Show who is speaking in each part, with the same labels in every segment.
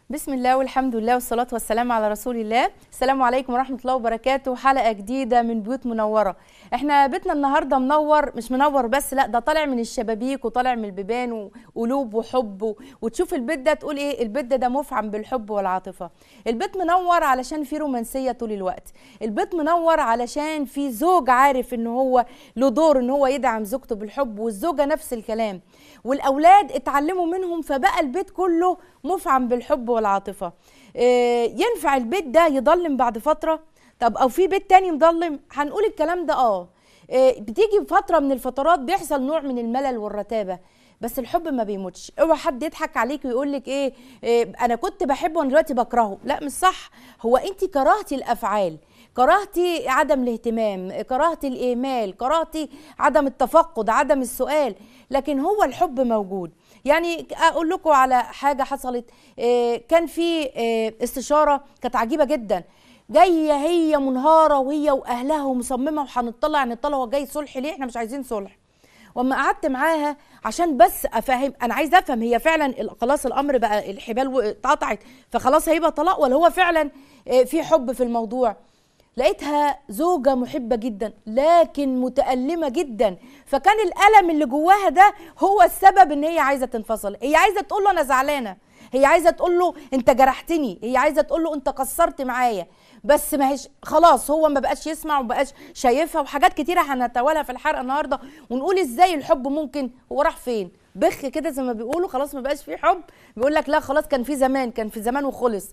Speaker 1: بسم الله والحمد لله والصلاة والسلام على رسول الله السلام عليكم ورحمة الله وبركاته حلقة جديدة من بيوت منورة احنا بيتنا النهاردة منور مش منور بس لا ده طالع من الشبابيك وطالع من البيبان وقلوب وحب و... وتشوف البيت ده تقول ايه البيت ده ده مفعم بالحب والعاطفة البيت منور علشان فيه رومانسية طول الوقت البيت منور علشان فيه زوج عارف ان هو له دور ان هو يدعم زوجته بالحب والزوجة نفس الكلام والاولاد اتعلموا منهم فبقى البيت كله مفعم بالحب والعاطفه إيه ينفع البيت ده يضلم بعد فتره طب او في بيت تاني مضلم هنقول الكلام ده اه إيه بتيجي فتره من الفترات بيحصل نوع من الملل والرتابه بس الحب ما بيموتش اوعى حد يضحك عليك ويقول لك إيه, ايه انا كنت بحبه وانا دلوقتي بكرهه لا مش صح هو انت كرهتي الافعال كرهتي عدم الاهتمام كرهتي الاهمال كرهتي عدم التفقد عدم السؤال لكن هو الحب موجود يعني اقول لكم على حاجه حصلت كان في استشاره كانت عجيبه جدا جايه هي منهاره وهي واهلها ومصممه وهنطلع نطلع هو جاي صلح ليه احنا مش عايزين صلح واما قعدت معاها عشان بس افهم انا عايزه افهم هي فعلا خلاص الامر بقى الحبال اتقطعت فخلاص هيبقى طلاق ولا هو فعلا في حب في الموضوع لقيتها زوجة محبة جدا لكن متألمة جدا فكان الألم اللي جواها ده هو السبب ان هي عايزة تنفصل هي عايزة تقول له انا زعلانة هي عايزة تقول له انت جرحتني هي عايزة تقول له انت قصرت معايا بس ما هيش خلاص هو ما بقاش يسمع وما بقاش شايفها وحاجات كتيرة هنتوالها في الحلقة النهاردة ونقول ازاي الحب ممكن هو راح فين بخ كده زي ما بيقولوا خلاص ما بقاش فيه حب بيقول لك لا خلاص كان في زمان كان في زمان وخلص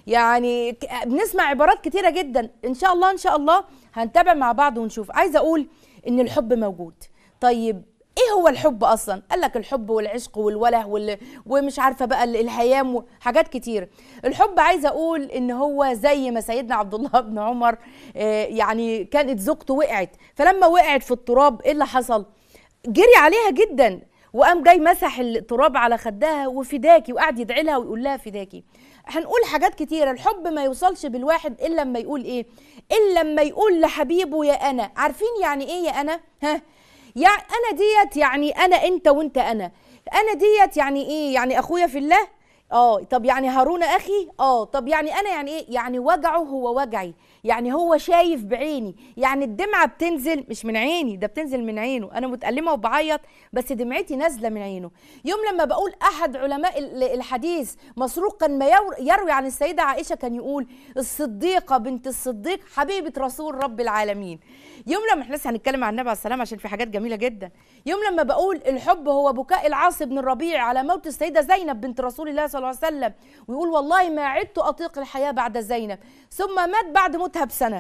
Speaker 1: يعني بنسمع عبارات كتيره جدا ان شاء الله ان شاء الله هنتابع مع بعض ونشوف عايزه اقول ان الحب موجود طيب ايه هو الحب اصلا قال لك الحب والعشق والوله وال... ومش عارفه بقى الهيام وحاجات كتير الحب عايزه اقول ان هو زي ما سيدنا عبد الله بن عمر آه يعني كانت زوجته وقعت فلما وقعت في التراب ايه اللي حصل جري عليها جدا وقام جاي مسح التراب على خدها وفداكي وقعد يدعي لها ويقول لها فداكي هنقول حاجات كتيره الحب ما يوصلش بالواحد الا لما يقول ايه الا لما يقول لحبيبه يا انا عارفين يعني ايه يا انا ها يعني انا ديت يعني انا انت وانت انا انا ديت يعني ايه يعني اخويا في الله اه طب يعني هارون اخي اه طب يعني انا يعني ايه يعني وجعه هو وجعي يعني هو شايف بعيني يعني الدمعه بتنزل مش من عيني ده بتنزل من عينه انا متألمه وبعيط بس دمعتي نازله من عينه يوم لما بقول احد علماء الحديث مسروق كان ما يروي عن السيده عائشه كان يقول الصديقه بنت الصديق حبيبه رسول رب العالمين يوم لما احنا لسه هنتكلم عن النبي عليه السلام عشان في حاجات جميله جدا يوم لما بقول الحب هو بكاء العاص بن الربيع على موت السيده زينب بنت رسول الله صلى الله عليه وسلم ويقول والله ما عدت اطيق الحياه بعد زينب ثم مات بعد موتها بسنه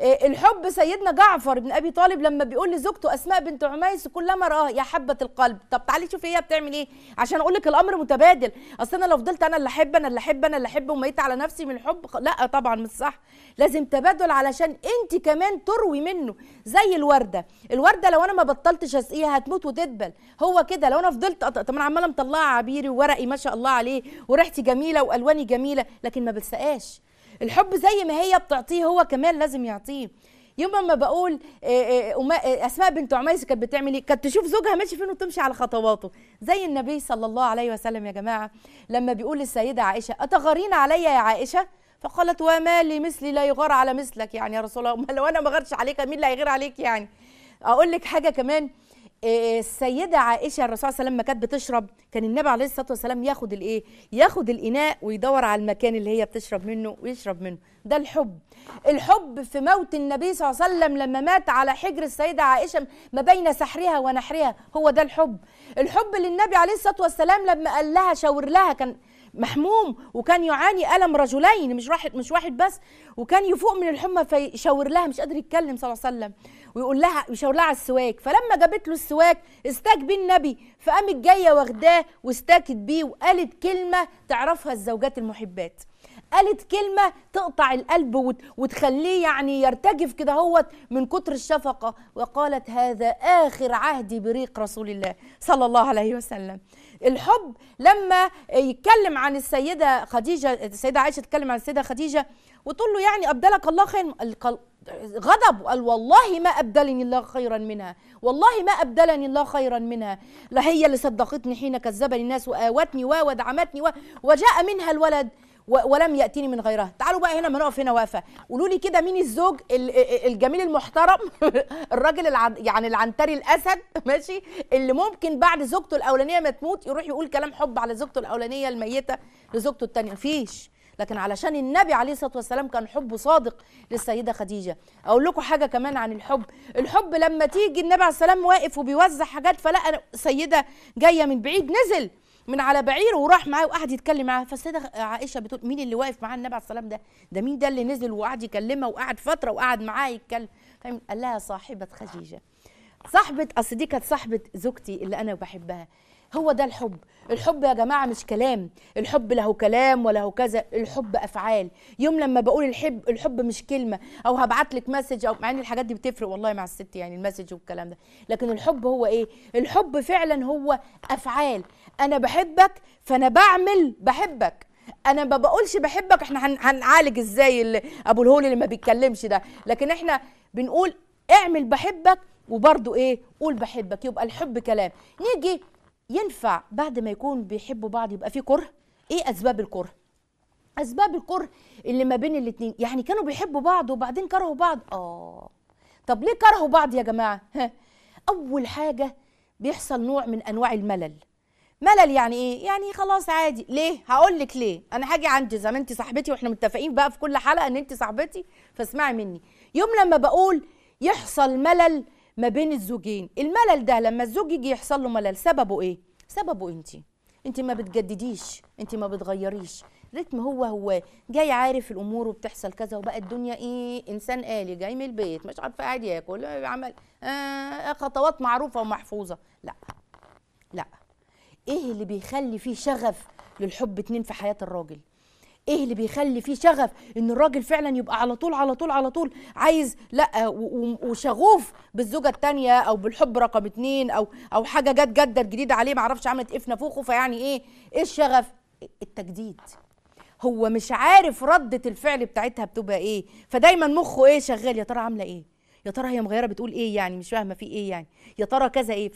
Speaker 1: الحب سيدنا جعفر بن ابي طالب لما بيقول لزوجته اسماء بنت عميس كلما راه يا حبه القلب طب تعالي شوفي هي بتعمل ايه عشان اقول لك الامر متبادل اصل انا لو فضلت انا اللي احب انا اللي احب انا اللي احب وميت على نفسي من الحب لا طبعا مش صح لازم تبادل علشان انت كمان تروي منه زي الورده الورده لو انا ما بطلتش اسقيها هتموت وتدبل هو كده لو انا فضلت طب انا عماله مطلعه عبيري وورقي ما شاء الله عليه وريحتي جميله والواني جميله لكن ما بتسقاش الحب زي ما هي بتعطيه هو كمان لازم يعطيه يوم ما بقول اسماء بنت عميس كانت بتعمل ايه كانت تشوف زوجها ماشي فين وتمشي على خطواته زي النبي صلى الله عليه وسلم يا جماعه لما بيقول للسيده عائشه اتغارين علي يا عائشه فقالت وما لي مثلي لا يغار على مثلك يعني يا رسول الله لو انا ما غيرش عليك مين اللي هيغير عليك يعني اقول لك حاجه كمان السيدة عائشة الرسول صلى الله عليه وسلم لما كانت بتشرب كان النبي عليه الصلاة والسلام ياخد الايه؟ ياخد الإناء ويدور على المكان اللي هي بتشرب منه ويشرب منه، ده الحب. الحب في موت النبي صلى الله عليه وسلم لما مات على حجر السيدة عائشة ما بين سحرها ونحرها، هو ده الحب. الحب للنبي عليه الصلاة والسلام لما قال لها شاور لها كان محموم وكان يعاني الم رجلين مش واحد مش واحد بس وكان يفوق من الحمى فيشاور لها مش قادر يتكلم صلى الله عليه وسلم ويقول لها يشاور لها على السواك فلما جابت له السواك استاك بيه النبي فقامت جايه واخداه واستاكت بيه وقالت كلمه تعرفها الزوجات المحبات قالت كلمه تقطع القلب وت... وتخليه يعني يرتجف كده هوت من كتر الشفقه وقالت هذا اخر عهدي بريق رسول الله صلى الله عليه وسلم الحب لما يتكلم عن السيده خديجه السيده عائشه تتكلم عن السيده خديجه وتقول له يعني ابدلك الله خير غضب قال والله ما ابدلني الله خيرا منها والله ما ابدلني الله خيرا منها لا هي اللي صدقتني حين كذبني الناس واوتني ودعمتني و... وجاء منها الولد و- ولم ياتيني من غيرها تعالوا بقى هنا ما نقف هنا واقفه قولوا لي كده مين الزوج ال- ال- الجميل المحترم الراجل العن يعني العنتري الاسد ماشي اللي ممكن بعد زوجته الاولانيه ما تموت يروح يقول كلام حب على زوجته الاولانيه الميته لزوجته الثانيه مفيش لكن علشان النبي عليه الصلاه والسلام كان حبه صادق للسيده خديجه اقول لكم حاجه كمان عن الحب الحب لما تيجي النبي عليه السلام واقف وبيوزع حاجات فلقى سيده جايه من بعيد نزل من على بعير وراح معاه وقعد يتكلم معاه فالسيده عائشه بتقول مين اللي واقف معاه النبي عليه السلام ده ده مين ده اللي نزل وقعد يكلمها وقعد فتره وقعد معاه يتكلم فاهم؟ قال لها صاحبه خديجه صاحبة أصل دي كانت صاحبة زوجتي اللي أنا بحبها هو ده الحب الحب يا جماعة مش كلام الحب له كلام وله كذا الحب أفعال يوم لما بقول الحب الحب مش كلمة أو هبعت لك مسج أو مع إن الحاجات دي بتفرق والله مع الست يعني المسج والكلام ده لكن الحب هو إيه الحب فعلا هو أفعال أنا بحبك فأنا بعمل بحبك انا ما بقولش بحبك احنا هن- هنعالج ازاي اللي ابو الهول اللي ما بيتكلمش ده لكن احنا بنقول اعمل بحبك وبرضه ايه قول بحبك يبقى الحب كلام نيجي ينفع بعد ما يكون بيحبوا بعض يبقى في كره ايه اسباب الكره اسباب الكره اللي ما بين الاتنين يعني كانوا بيحبوا بعض وبعدين كرهوا بعض اه طب ليه كرهوا بعض يا جماعه ها. اول حاجه بيحصل نوع من انواع الملل ملل يعني ايه يعني خلاص عادي ليه هقول لك ليه انا هاجي عندي زي ما انت صاحبتي واحنا متفقين بقى في كل حلقه ان انت صاحبتي فاسمعي مني يوم لما بقول يحصل ملل ما بين الزوجين الملل ده لما الزوج يجي يحصل له ملل سببه ايه سببه انت انت ما بتجدديش انت ما بتغيريش رتم هو هو جاي عارف الامور وبتحصل كذا وبقى الدنيا ايه انسان آلي جاي من البيت مش عارفه قاعد ياكل عمل آه خطوات معروفه ومحفوظه لا لا ايه اللي بيخلي فيه شغف للحب اتنين في حياة الراجل ايه اللي بيخلي فيه شغف ان الراجل فعلا يبقى على طول على طول على طول عايز لا و- و- وشغوف بالزوجه التانية او بالحب رقم اتنين او او حاجه جت جدت جديده عليه معرفش عملت ايه في نافوخه فيعني ايه ايه الشغف التجديد هو مش عارف ردة الفعل بتاعتها بتبقى ايه فدايما مخه ايه شغال يا ترى عامله ايه يا ترى هي مغيره بتقول ايه يعني مش فاهمه في ايه يعني يا ترى كذا ايه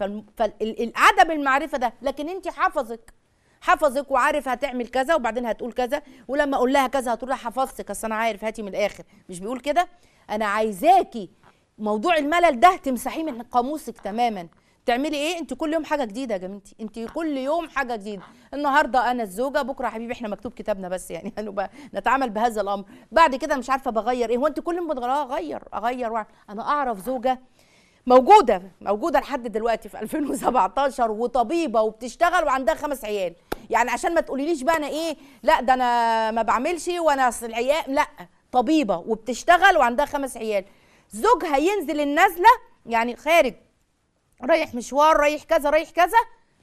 Speaker 1: فعدم المعرفه ده لكن انت حافظك حفظك وعارف هتعمل كذا وبعدين هتقول كذا ولما اقول لها كذا هتقول لها حفظتك اصل انا عارف هاتي من الاخر مش بيقول كده انا عايزاكي موضوع الملل ده تمسحيه من قاموسك تماما تعملي ايه انت كل يوم حاجه جديده يا جميلتي انت كل يوم حاجه جديده النهارده انا الزوجه بكره يا حبيبي احنا مكتوب كتابنا بس يعني هنبقى نتعامل بهذا الامر بعد كده مش عارفه بغير ايه هو انت كل يوم بتغير آه، اغير اغير وأعمل. انا اعرف زوجه موجوده موجوده لحد دلوقتي في 2017 وطبيبه وبتشتغل وعندها خمس عيال يعني عشان ما تقوليليش بقى انا ايه لا ده انا ما بعملش وانا اصل العيال لا طبيبه وبتشتغل وعندها خمس عيال زوجها ينزل النازله يعني خارج رايح مشوار رايح كذا رايح كذا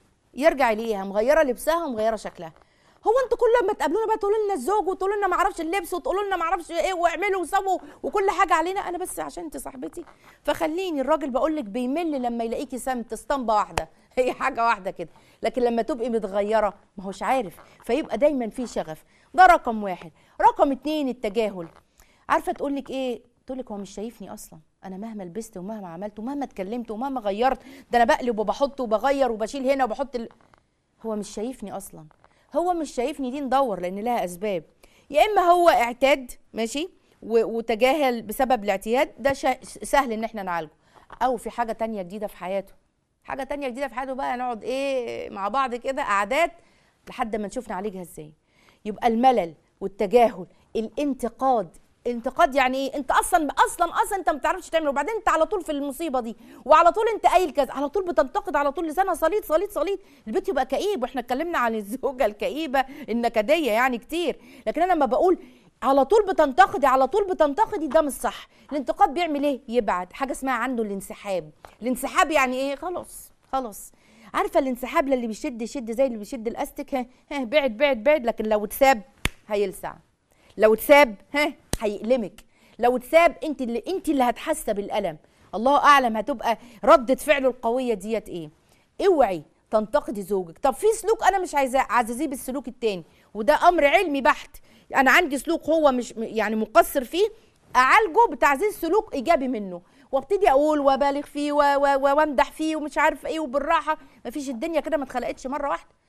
Speaker 1: يرجع يلاقيها مغيره لبسها ومغيره شكلها هو انتوا كل ما تقابلونا بقى تقولوا لنا الزوج وتقولوا لنا ما اعرفش اللبس وتقولوا لنا ما اعرفش ايه واعملوا وسووا وكل حاجه علينا انا بس عشان انت صاحبتي فخليني الراجل بقول لك بيمل لما يلاقيكي سمت اسطمبه واحده هي حاجه واحده كده لكن لما تبقي متغيره ما هوش عارف فيبقى دايما في شغف ده رقم واحد رقم اتنين التجاهل عارفه تقول لك ايه تقول لك هو مش شايفني اصلا انا مهما لبست ومهما عملت ومهما اتكلمت ومهما غيرت ده انا بقلب وبحط وبغير وبشيل هنا وبحط ال... هو مش شايفني اصلا هو مش شايفني دي ندور لان لها اسباب يا اما هو اعتاد ماشي و- وتجاهل بسبب الاعتياد ده شا- سهل ان احنا نعالجه او في حاجه تانية جديده في حياته حاجه تانية جديده في حياته بقى نقعد ايه مع بعض كده قعدات لحد ما نشوف نعالجها ازاي يبقى الملل والتجاهل الانتقاد انتقاد يعني ايه انت اصلا اصلا اصلا انت ما بتعرفش تعمل وبعدين انت على طول في المصيبه دي وعلى طول انت قايل كذا على طول بتنتقد على طول لسانها صليط صليط صليط البيت يبقى كئيب واحنا اتكلمنا عن الزوجه الكئيبه النكديه يعني كتير لكن انا لما بقول على طول بتنتقدي على طول بتنتقدي ده مش صح الانتقاد بيعمل ايه يبعد حاجه اسمها عنده الانسحاب الانسحاب يعني ايه خلاص خلاص عارفه الانسحاب اللي بيشد يشد زي اللي بيشد الاستك ها ها بعد بعد بعد لكن لو اتساب هيلسع لو اتساب ها هيألمك لو اتساب انت اللي انت اللي هتحس بالالم الله اعلم هتبقى رده فعله القويه ديت ايه اوعي تنتقدي زوجك طب في سلوك انا مش عايزاه عززيه بالسلوك التاني وده امر علمي بحت انا عندي سلوك هو مش يعني مقصر فيه اعالجه بتعزيز سلوك ايجابي منه وابتدي اقول وابالغ فيه و- و- و- وامدح فيه ومش عارف ايه وبالراحه مفيش الدنيا كده ما اتخلقتش مره واحده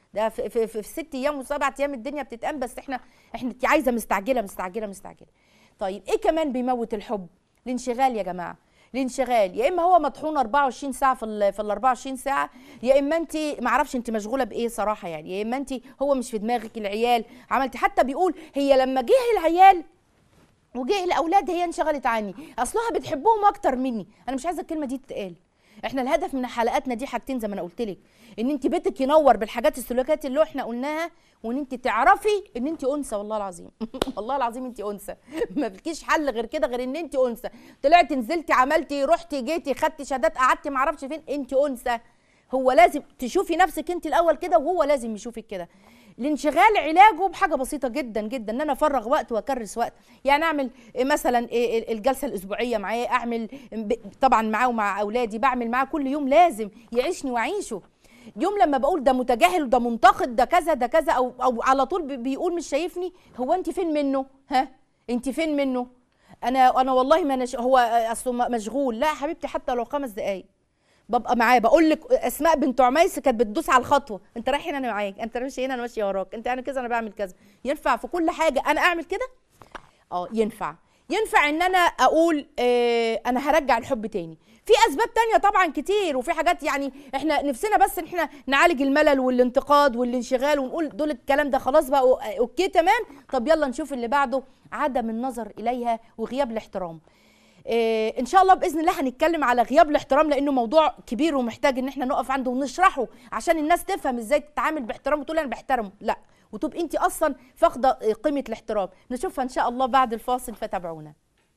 Speaker 1: ده في, في, في, في ست ايام وسبعة ايام الدنيا بتتقام بس احنا احنا انت عايزه مستعجله مستعجله مستعجله طيب ايه كمان بيموت الحب الانشغال يا جماعه الانشغال يا اما هو مطحون 24 ساعه في ال في ال 24 ساعه يا اما انت ما اعرفش انت مشغوله بايه صراحه يعني يا اما انت هو مش في دماغك العيال عملتي حتى بيقول هي لما جه العيال وجه الاولاد هي انشغلت عني اصلها بتحبهم اكتر مني انا مش عايزه الكلمه دي تتقال احنا الهدف من حلقاتنا دي حاجتين زي ما انا قلت لك ان انت بيتك ينور بالحاجات السلوكيات اللي احنا قلناها وان انت تعرفي ان انت انثى والله العظيم والله العظيم انت انثى ما فيكيش حل غير كده غير ان انت انثى طلعتي نزلتي عملتي رحتي جيتي خدتي شهادات قعدتي ما اعرفش فين انت انثى هو لازم تشوفي نفسك انت الاول كده وهو لازم يشوفك كده الانشغال علاجه بحاجه بسيطه جدا جدا ان انا افرغ وقت واكرس وقت يعني اعمل مثلا الجلسه الاسبوعيه معاه اعمل طبعا معاه ومع اولادي بعمل معاه كل يوم لازم يعيشني واعيشه يوم لما بقول ده متجاهل وده منتقد ده كذا ده كذا او او على طول بيقول مش شايفني هو انت فين منه ها انت فين منه انا انا والله ما نش... هو اصله مشغول لا يا حبيبتي حتى لو خمس دقايق ببقى معاه بقول لك اسماء بنت عميس كانت بتدوس على الخطوه انت رايح هنا انا معاك انت ماشي هنا انا ماشيه وراك انت انا كذا انا بعمل كذا ينفع في كل حاجه انا اعمل كده اه ينفع ينفع ان انا اقول اه انا هرجع الحب تاني في اسباب تانية طبعا كتير وفي حاجات يعني احنا نفسنا بس ان احنا نعالج الملل والانتقاد والانشغال ونقول دول الكلام ده خلاص بقى اوكي تمام طب يلا نشوف اللي بعده عدم النظر اليها وغياب الاحترام إيه ان شاء الله باذن الله هنتكلم على غياب الاحترام لانه موضوع كبير ومحتاج ان احنا نقف عنده ونشرحه عشان الناس تفهم ازاي تتعامل باحترام وتقول انا بحترمه لا وتبقى انت اصلا فاقده قيمه الاحترام نشوفها ان شاء الله بعد الفاصل فتابعونا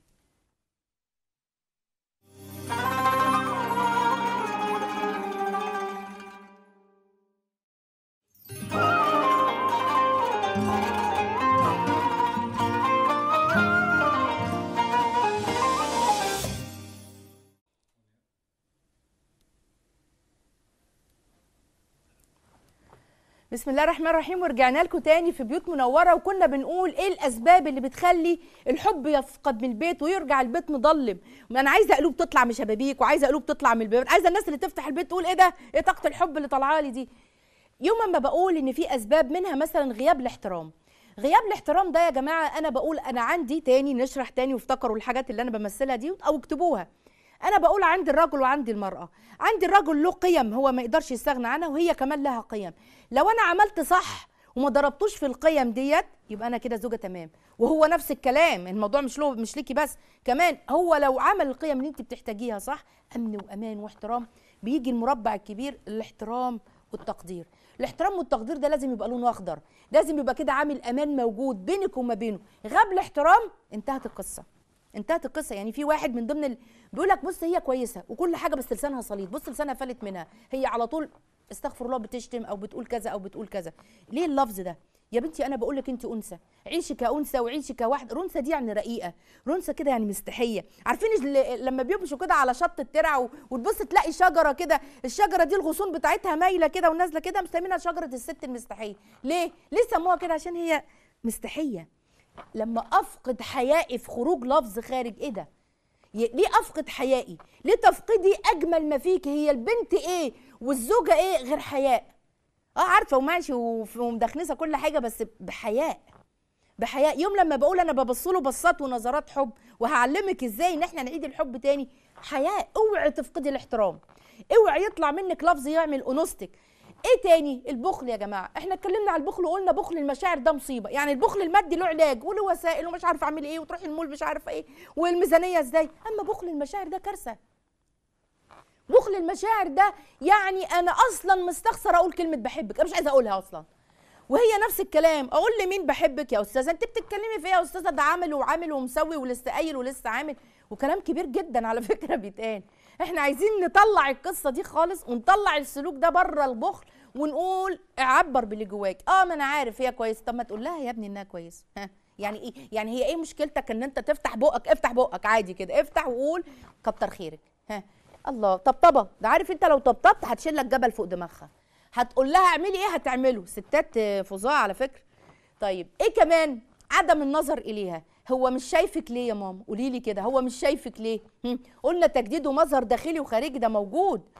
Speaker 1: بسم الله الرحمن الرحيم ورجعنا لكم تاني في بيوت منوره وكنا بنقول ايه الاسباب اللي بتخلي الحب يفقد من البيت ويرجع البيت مظلم انا عايزه قلوب تطلع من شبابيك وعايزه قلوب تطلع من البيت عايزه الناس اللي تفتح البيت تقول ايه ده ايه طاقه الحب اللي طالعه لي دي يوم ما بقول ان في اسباب منها مثلا غياب الاحترام غياب الاحترام ده يا جماعه انا بقول انا عندي تاني نشرح تاني وافتكروا الحاجات اللي انا بمثلها دي او اكتبوها انا بقول عندي الرجل وعندي المراه عندي الرجل له قيم هو ما يقدرش يستغنى عنها وهي كمان لها قيم لو انا عملت صح وما ضربتوش في القيم ديت يبقى انا كده زوجه تمام وهو نفس الكلام الموضوع مش له مش ليكي بس كمان هو لو عمل القيم اللي انت بتحتاجيها صح امن وامان واحترام بيجي المربع الكبير الاحترام والتقدير الاحترام والتقدير ده لازم يبقى لونه اخضر لازم يبقى كده عامل امان موجود بينك وما بينه غاب الاحترام انتهت القصه انتهت القصه يعني في واحد من ضمن ال... بيقول لك بص هي كويسه وكل حاجه بس لسانها صليط بص لسانها فلت منها هي على طول استغفر الله بتشتم او بتقول كذا او بتقول كذا ليه اللفظ ده يا بنتي انا بقول لك انت انثى عيشي كانثى وعيشي كواحده رنسه دي يعني رقيقه رنسه كده يعني مستحيه عارفين لما بيمشوا كده على شط الترع وتبص تلاقي شجره كده الشجره دي الغصون بتاعتها مايله كده ونازله كده مسمينها شجره الست المستحيه ليه ليه سموها كده عشان هي مستحيه لما افقد حيائي في خروج لفظ خارج ايه ده ليه افقد حيائي ليه تفقدي اجمل ما فيك هي البنت ايه والزوجه ايه غير حياء اه عارفه وماشي ومدخنسه كل حاجه بس بحياء بحياء يوم لما بقول انا ببص له بصات ونظرات حب وهعلمك ازاي ان احنا نعيد الحب تاني حياء اوعي تفقدي الاحترام اوعي يطلع منك لفظ يعمل انوثتك ايه تاني البخل يا جماعه احنا اتكلمنا على البخل وقلنا بخل المشاعر ده مصيبه يعني البخل المادي له علاج وله وسائل ومش عارف اعمل ايه وتروحي المول مش عارفه ايه والميزانيه ازاي اما بخل المشاعر ده كارثه بخل المشاعر ده يعني انا اصلا مستخسره اقول كلمه بحبك انا مش عايزه اقولها اصلا وهي نفس الكلام اقول لمين بحبك يا استاذه انت بتتكلمي في ايه يا استاذه ده عامل وعامل ومسوي ولسه قايل ولسه عامل وكلام كبير جدا على فكره بيتقال احنا عايزين نطلع القصه دي خالص ونطلع السلوك ده بره البخل ونقول عبر باللي جواك اه ما انا عارف هي كويسه طب ما تقول لها يا ابني انها كويسه ها يعني ايه يعني هي ايه مشكلتك ان انت تفتح بقك افتح بقك عادي كده افتح وقول كتر خيرك ها الله طبطبه ده عارف انت لو طبطبت هتشيل لك جبل فوق دماغها هتقول لها اعملي ايه هتعمله ستات فظاع على فكره طيب ايه كمان عدم النظر اليها هو مش شايفك ليه يا ماما قولي لي كده هو مش شايفك ليه هم؟ قلنا تجديد ومظهر داخلي وخارجي ده موجود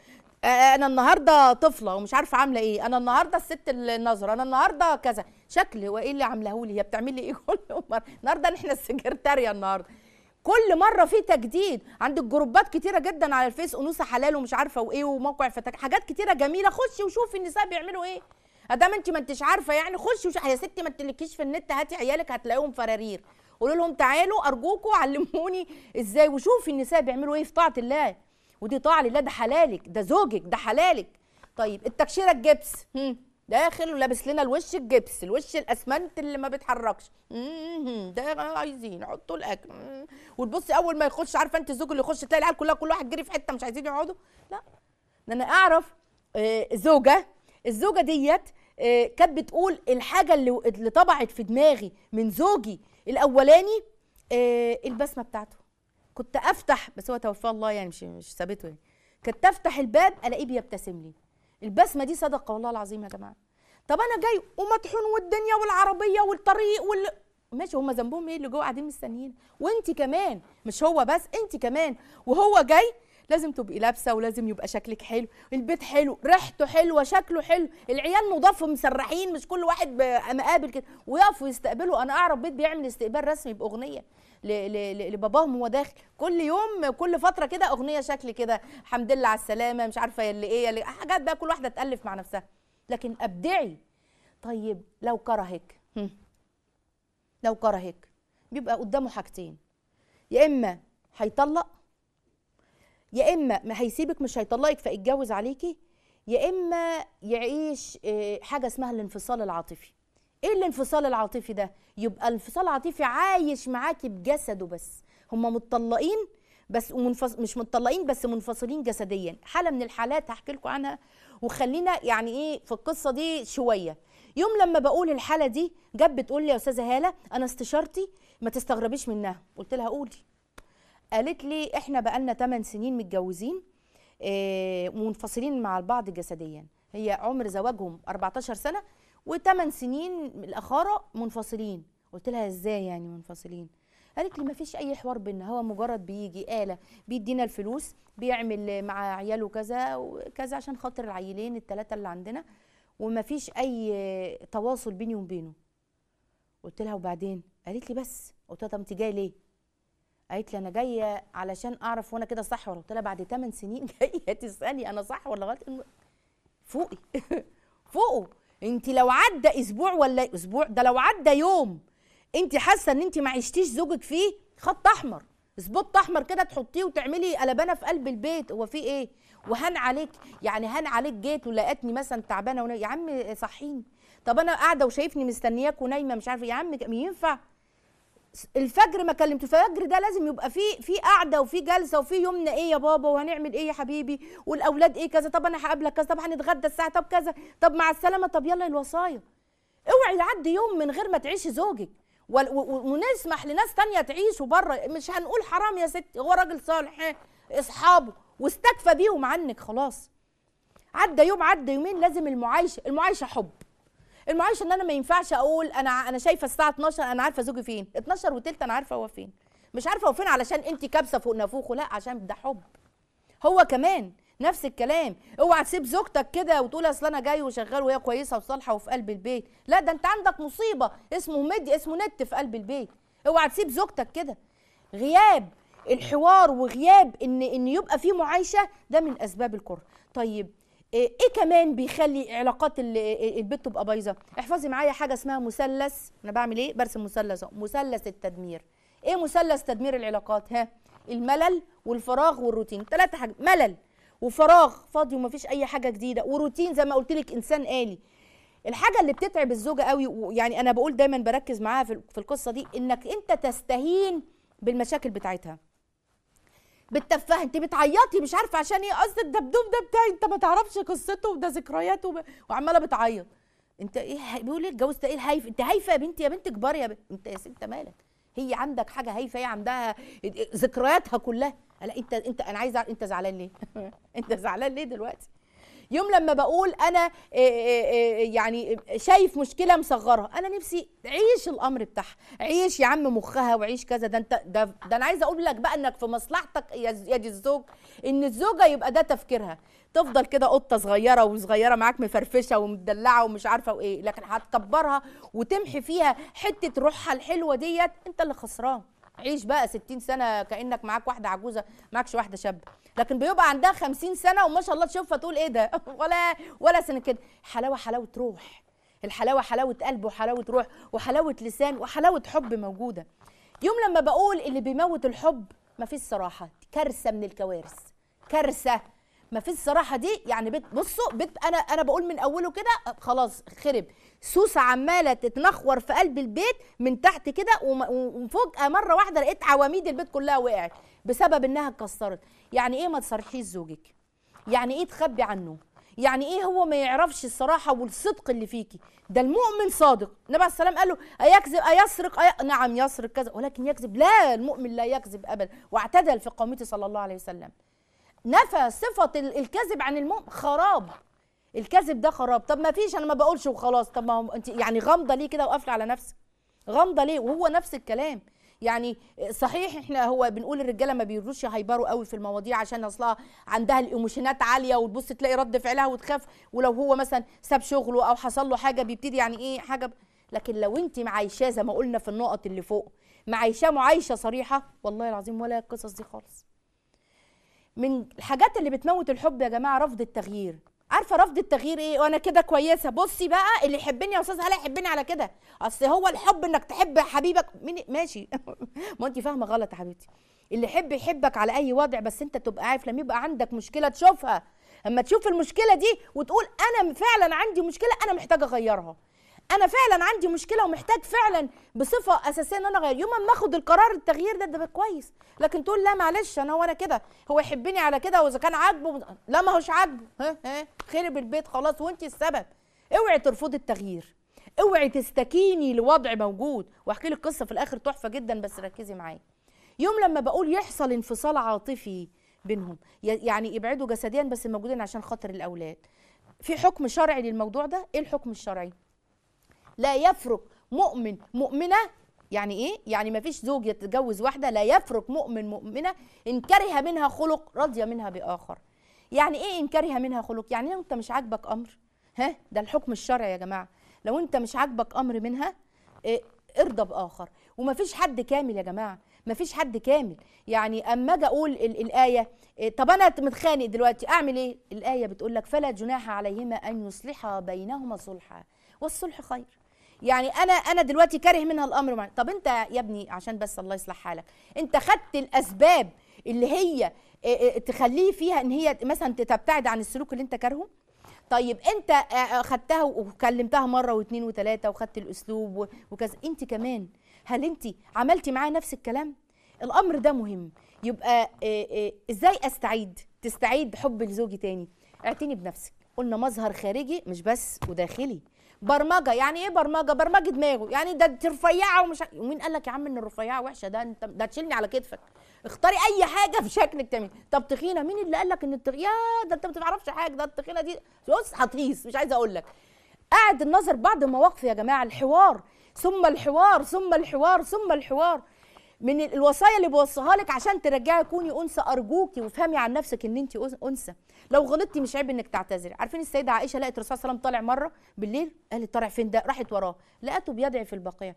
Speaker 1: آه، انا النهارده طفله ومش عارفه عامله ايه انا النهارده الست النظر انا النهارده كذا شكل هو ايه اللي عاملاه لي هي بتعمل لي ايه كل مره النهارده احنا السكرتاريه النهارده كل مره في تجديد عندك جروبات كتيره جدا على الفيس انوثه حلال ومش عارفه وايه وموقع فتك حاجات كتيره جميله خشي وشوفي النساء بيعملوا ايه ادام انت ما انتش عارفه يعني خشي وش... يا ستي ما تلكيش في النت هاتي عيالك هتلاقيهم فرارير قولوا لهم تعالوا ارجوكوا علموني ازاي وشوفي النساء بيعملوا ايه في طاعه الله ودي طاعه لله ده حلالك ده زوجك ده حلالك طيب التكشيره الجبس هم. داخل ولابس لنا الوش الجبس الوش الاسمنت اللي ما بيتحركش ده عايزين حطوا الاكل وتبصي اول ما يخش عارفه انت الزوج اللي يخش تلاقي العيال كلها كل واحد جري في حته مش عايزين يقعدوا لا ده انا اعرف آه، زوجه الزوجه ديت آه، كانت بتقول الحاجه اللي اللي طبعت في دماغي من زوجي الاولاني آه، البسمه بتاعته كنت افتح بس هو توفاه الله يعني مش مش سابته يعني كنت افتح الباب الاقيه بيبتسم لي البسمه دي صدقه والله العظيم يا جماعه طب انا جاي ومطحون والدنيا والعربيه والطريق وال ماشي هم ذنبهم ايه اللي جوه قاعدين مستنيين وانت كمان مش هو بس انت كمان وهو جاي لازم تبقي لابسه ولازم يبقى شكلك حلو البيت حلو ريحته حلوه شكله حلو العيال نضاف ومسرحين مش كل واحد مقابل كده ويقفوا يستقبلوا انا اعرف بيت بيعمل استقبال رسمي باغنيه لباباهم وهو داخل كل يوم كل فتره كده اغنيه شكل كده الحمد لله على السلامه مش عارفه يلي ايه يلي حاجات بقى كل واحده تالف مع نفسها لكن ابدعي طيب لو كرهك لو كرهك بيبقى قدامه حاجتين يا اما هيطلق يا اما ما هيسيبك مش هيطلقك فيتجوز عليكي يا اما يعيش آه، حاجه اسمها الانفصال العاطفي ايه الانفصال العاطفي ده يبقى الانفصال العاطفي عايش معاكي بجسده بس هما متطلقين بس ومنفص... مش متطلقين بس منفصلين جسديا حاله من الحالات هحكي لكم عنها وخلينا يعني ايه في القصه دي شويه يوم لما بقول الحاله دي جت بتقول لي يا استاذه هاله انا استشارتي ما تستغربيش منها قلت لها قولي قالت لي احنا بقالنا 8 سنين متجوزين اه منفصلين مع البعض جسديا هي عمر زواجهم 14 سنه و8 سنين الاخاره منفصلين قلت لها ازاي يعني منفصلين قالت لي ما فيش اي حوار بينا هو مجرد بيجي آلة بيدينا الفلوس بيعمل مع عياله كذا وكذا عشان خاطر العيلين الثلاثه اللي عندنا وما فيش اي تواصل بيني وبينه قلت لها وبعدين قالت لي بس قلت لها طب انت جايه ليه قالت لي انا جايه علشان اعرف وانا كده صح ولا قلت لها بعد 8 سنين جايه تسالي انا صح ولا غلط فوقي فوقه انت لو عدى اسبوع ولا اسبوع ده لو عدى يوم انت حاسه ان انت ما عشتيش زوجك فيه خط احمر سبوت احمر كده تحطيه وتعملي قلبانه في قلب البيت هو في ايه وهان عليك يعني هان عليك جيت ولقيتني مثلا تعبانه ونايمه يا عم صحيني طب انا قاعده وشايفني مستنياك ونايمه مش عارفه يا عم ينفع الفجر ما كلمته الفجر ده لازم يبقى فيه في قعده وفي جلسه وفي يومنا ايه يا بابا وهنعمل ايه يا حبيبي والاولاد ايه كذا طب انا هقابلك كذا طب هنتغدى الساعه طب كذا طب مع السلامه طب يلا الوصايا اوعي يعدي يوم من غير ما تعيشي زوجك ونسمح لناس تانية تعيشوا بره مش هنقول حرام يا ستي هو راجل صالح اصحابه واستكفى بيهم عنك خلاص عدى يوم عدى يومين لازم المعايشه المعايشه حب المعايشه ان انا ما ينفعش اقول انا انا شايفه الساعه 12 انا عارفه زوجي فين 12 وتلت انا عارفه هو فين مش عارفه هو فين علشان انت كابسه فوق نافوخه لا عشان ده حب هو كمان نفس الكلام اوعى تسيب زوجتك كده وتقول اصل انا جاي وشغال وهي كويسه وصالحه وفي قلب البيت لا ده انت عندك مصيبه اسمه مدي اسمه نت في قلب البيت اوعى تسيب زوجتك كده غياب الحوار وغياب ان ان يبقى في معايشه ده من اسباب الكره طيب ايه كمان بيخلي علاقات البيت تبقى بايظه احفظي معايا حاجه اسمها مثلث انا بعمل ايه برسم مثلث مثلث التدمير ايه مثلث تدمير العلاقات ها الملل والفراغ والروتين ثلاثه حاجات ملل وفراغ فاضي ومفيش اي حاجه جديده وروتين زي ما قلت لك انسان آلي الحاجه اللي بتتعب الزوجه قوي ويعني انا بقول دايما بركز معاها في القصه دي انك انت تستهين بالمشاكل بتاعتها بتتفه انت بتعيطي مش عارفه عشان ايه قصد الدبدوب ده بتاعي انت ما تعرفش قصته وده ذكرياته ب... وعماله بتعيط انت ايه بيقول ايه اتجوزت ايه الهايف انت هايفه يا بنتي يا بنت كبار يا بنت انت يا ست مالك هي عندك حاجه هايفه هي عندها ذكرياتها كلها لا انت انت انا عايزه انت زعلان ليه انت زعلان ليه دلوقتي يوم لما بقول انا إيه إيه إيه يعني شايف مشكله مصغرها انا نفسي عيش الامر بتاعها عيش يا عم مخها وعيش كذا ده انت ده, ده انا عايزه اقول لك بقى انك في مصلحتك يا يا دي الزوج ان الزوجه يبقى ده تفكيرها تفضل كده قطه صغيره وصغيره معاك مفرفشه ومدلعه ومش عارفه وايه لكن هتكبرها وتمحي فيها حته روحها الحلوه ديت انت اللي خسران عيش بقى 60 سنه كانك معاك واحده عجوزه معكش واحده شابه لكن بيبقى عندها 50 سنه وما شاء الله تشوفها تقول ايه ده ولا ولا سنه كده حلاوه حلاوه روح الحلاوه حلاوه قلب وحلاوه روح وحلاوه لسان وحلاوه حب موجوده يوم لما بقول اللي بيموت الحب ما فيش صراحه كارثه من الكوارث كارثه ما فيش صراحه دي يعني بيت بصوا بيت انا انا بقول من اوله كده خلاص خرب سوسه عماله تتنخور في قلب البيت من تحت كده وم- وفجاه مره واحده لقيت عواميد البيت كلها وقعت بسبب انها اتكسرت يعني ايه ما تصرحيش زوجك يعني ايه تخبي عنه يعني ايه هو ما يعرفش الصراحه والصدق اللي فيكي ده المؤمن صادق النبي عليه السلام قال له ايكذب ايسرق أي... نعم يسرق كذا ولكن يكذب لا المؤمن لا يكذب ابدا واعتدل في قومته صلى الله عليه وسلم نفى صفه ال- الكذب عن المؤمن خراب الكذب ده خراب طب ما فيش انا ما بقولش وخلاص طب ما هو انت يعني غامضه ليه كده وقافله على نفسك غامضه ليه وهو نفس الكلام يعني صحيح احنا هو بنقول الرجاله ما بيردوش يهيبروا قوي في المواضيع عشان اصلها عندها الايموشنات عاليه وتبص تلاقي رد فعلها وتخاف ولو هو مثلا ساب شغله او حصل له حاجه بيبتدي يعني ايه حاجه ب... لكن لو انت معايشاه زي ما قلنا في النقط اللي فوق معايشاه معايشه صريحه والله العظيم ولا القصص دي خالص من الحاجات اللي بتموت الحب يا جماعه رفض التغيير عارفه رفض التغيير ايه وانا كده كويسه بصي بقى اللي يحبني يا استاذ هلا يحبني على كده اصل هو الحب انك تحب حبيبك مين ماشي ما انت فاهمه غلط يا حبيبتي اللي يحب يحبك على اي وضع بس انت تبقى عارف لما يبقى عندك مشكله تشوفها اما تشوف المشكله دي وتقول انا فعلا عندي مشكله انا محتاجه اغيرها انا فعلا عندي مشكله ومحتاج فعلا بصفه اساسيه ان انا اغير يوم ما اخد القرار التغيير ده ده كويس لكن تقول لا معلش انا وانا كده هو يحبني على كده واذا كان عاجبه لا ما هوش عاجبه ها ها خرب البيت خلاص وانت السبب اوعي ترفضي التغيير اوعي تستكيني لوضع موجود واحكي لك قصه في الاخر تحفه جدا بس ركزي معايا يوم لما بقول يحصل انفصال عاطفي بينهم ي- يعني يبعدوا جسديا بس موجودين عشان خاطر الاولاد في حكم شرعي للموضوع ده ايه الحكم الشرعي لا يفرق مؤمن مؤمنة يعني ايه؟ يعني ما فيش زوج يتجوز واحدة لا يفرق مؤمن مؤمنة إن كره منها خلق رضي منها بآخر يعني ايه إن كره منها خلق؟ يعني لو أنت مش عاجبك أمر ها ده الحكم الشرعي يا جماعة لو أنت مش عاجبك أمر منها إيه ارضى بآخر وما فيش حد كامل يا جماعة ما فيش حد كامل يعني اما اجي اقول ال- الايه إيه، طب انا متخانق دلوقتي اعمل ايه الايه بتقول لك فلا جناح عليهما ان يصلحا بينهما صلحا والصلح خير يعني انا انا دلوقتي كاره منها الامر مع... طب انت يا ابني عشان بس الله يصلح حالك انت خدت الاسباب اللي هي إيه، إيه، تخليه فيها ان هي مثلا تبتعد عن السلوك اللي انت كارهه طيب انت آه، آه، خدتها وكلمتها مره واثنين وثلاثه وخدت الاسلوب و- وكذا انت كمان هل انت عملتي معاه نفس الكلام الامر ده مهم يبقى آه، آه، ازاي استعيد تستعيد حب لزوجي تاني اعتني بنفسك قلنا مظهر خارجي مش بس وداخلي برمجه يعني ايه برمجه برمجه دماغه يعني ده انت رفيعه ومش ع- ومين قال لك يا عم ان الرفيعه وحشه ده انت ده تشيلني على كتفك اختاري اي حاجه في شكلك تعملي طب تخينه مين اللي قال لك ان التخ... يا ده انت ما تعرفش حاجه ده التخينه دي بص هتهيص مش عايزه اقول لك قاعد النظر بعض المواقف يا جماعه الحوار ثم الحوار ثم الحوار ثم الحوار من ال- الوصايا اللي بوصيها لك عشان ترجعي كوني انثى ارجوكي وافهمي عن نفسك ان انت أنثى- انثى لو غلطتي مش عيب انك تعتذري عارفين السيده عائشه لقت الرسول صلى الله عليه وسلم طالع مره بالليل قالت طالع فين ده راحت وراه لقته بيدعي في البقيه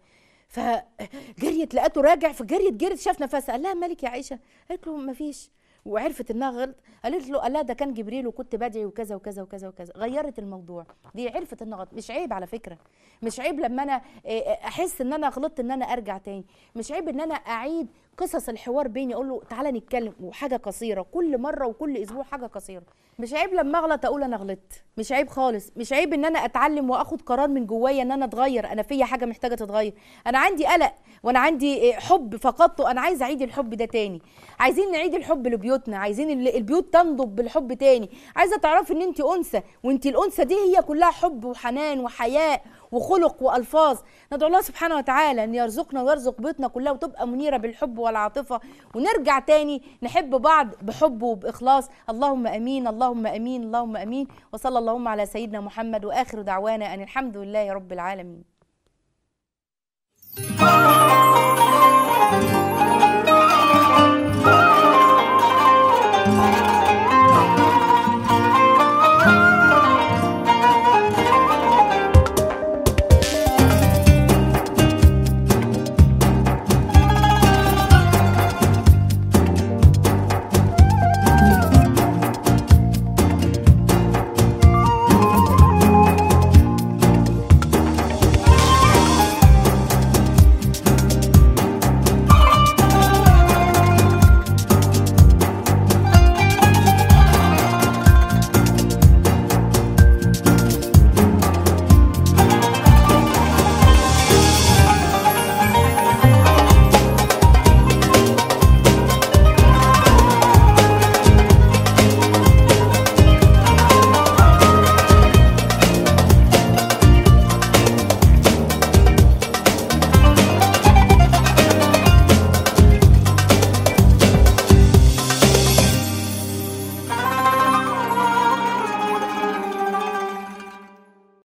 Speaker 1: فجريت لقته راجع فجريت جريت شاف نفسها قال لها مالك يا عائشه قالت له ما فيش وعرفت انها غلط قالت له قال لها ده كان جبريل وكنت بدعي وكذا وكذا وكذا وكذا غيرت الموضوع دي عرفت انها غلط مش عيب على فكره مش عيب لما انا إيه، احس ان انا غلطت ان انا ارجع تاني مش عيب ان انا اعيد قصص الحوار بيني اقول له تعالى نتكلم وحاجه قصيره كل مره وكل اسبوع حاجه قصيره مش عيب لما اغلط اقول انا غلطت مش عيب خالص مش عيب ان انا اتعلم واخد قرار من جوايا ان انا اتغير انا فيا حاجه محتاجه تتغير انا عندي قلق وانا عندي إيه، حب فقدته انا عايزه اعيد الحب ده تاني عايزين نعيد الحب لبيوتنا عايزين ال- البيوت تنضب بالحب تاني عايزه تعرفي ان انت انثى وانت الانثى دي هي كلها حب وحنان وحياء وخلق والفاظ ندعو الله سبحانه وتعالى ان يرزقنا ويرزق بيوتنا كلها وتبقى منيره بالحب والعاطفه ونرجع تاني نحب بعض بحب وباخلاص اللهم امين اللهم امين اللهم امين وصلى اللهم على سيدنا محمد واخر دعوانا ان الحمد لله رب العالمين